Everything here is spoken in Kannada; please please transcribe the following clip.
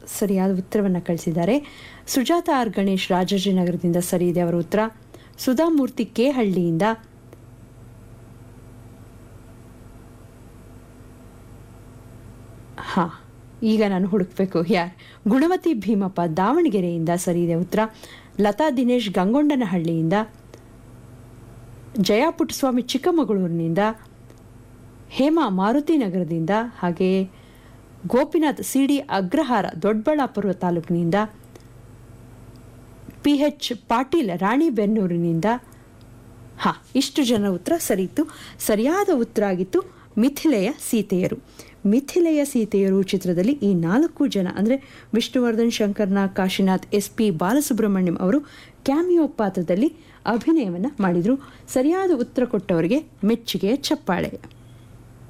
ಸರಿಯಾದ ಉತ್ತರವನ್ನು ಕಳಿಸಿದ್ದಾರೆ ಸುಜಾತ ಆರ್ ಗಣೇಶ್ ರಾಜಾಜಿನಗರದಿಂದ ಸರಿ ಇದೆ ಅವರ ಉತ್ತರ ಸುಧಾಮೂರ್ತಿ ಕೆ ಹಳ್ಳಿಯಿಂದ ಹಾ ಈಗ ನಾನು ಹುಡುಕ್ಬೇಕು ಯಾರ್ ಗುಣವತಿ ಭೀಮಪ್ಪ ದಾವಣಗೆರೆಯಿಂದ ಸರಿ ಇದೆ ಉತ್ತರ ಲತಾ ದಿನೇಶ್ ಗಂಗೊಂಡನಹಳ್ಳಿಯಿಂದ ಜಯಾ ಪುಟ್ಟಸ್ವಾಮಿ ಚಿಕ್ಕಮಗಳೂರಿನಿಂದ ಹೇಮಾ ಮಾರುತಿ ನಗರದಿಂದ ಹಾಗೆಯೇ ಗೋಪಿನಾಥ್ ಸಿಡಿ ಅಗ್ರಹಾರ ದೊಡ್ಡಬಳ್ಳಾಪುರ ತಾಲೂಕಿನಿಂದ ಪಿ ಎಚ್ ಪಾಟೀಲ್ ರಾಣಿಬೆನ್ನೂರಿನಿಂದ ಹಾ ಇಷ್ಟು ಜನ ಉತ್ತರ ಸರಿಯಿತ್ತು ಸರಿಯಾದ ಉತ್ತರ ಆಗಿತ್ತು ಮಿಥಿಲೆಯ ಸೀತೆಯರು ಮಿಥಿಲೆಯ ಸೀತೆಯರು ಚಿತ್ರದಲ್ಲಿ ಈ ನಾಲ್ಕು ಜನ ಅಂದರೆ ವಿಷ್ಣುವರ್ಧನ್ ಶಂಕರ್ನಾಗ್ ಕಾಶಿನಾಥ್ ಎಸ್ ಪಿ ಬಾಲಸುಬ್ರಹ್ಮಣ್ಯಂ ಅವರು ಕ್ಯಾಮಿಯೋ ಪಾತ್ರದಲ್ಲಿ ಅಭಿನಯವನ್ನು ಮಾಡಿದರು ಸರಿಯಾದ ಉತ್ತರ ಕೊಟ್ಟವರಿಗೆ ಮೆಚ್ಚುಗೆಯ ಚಪ್ಪಾಳೆ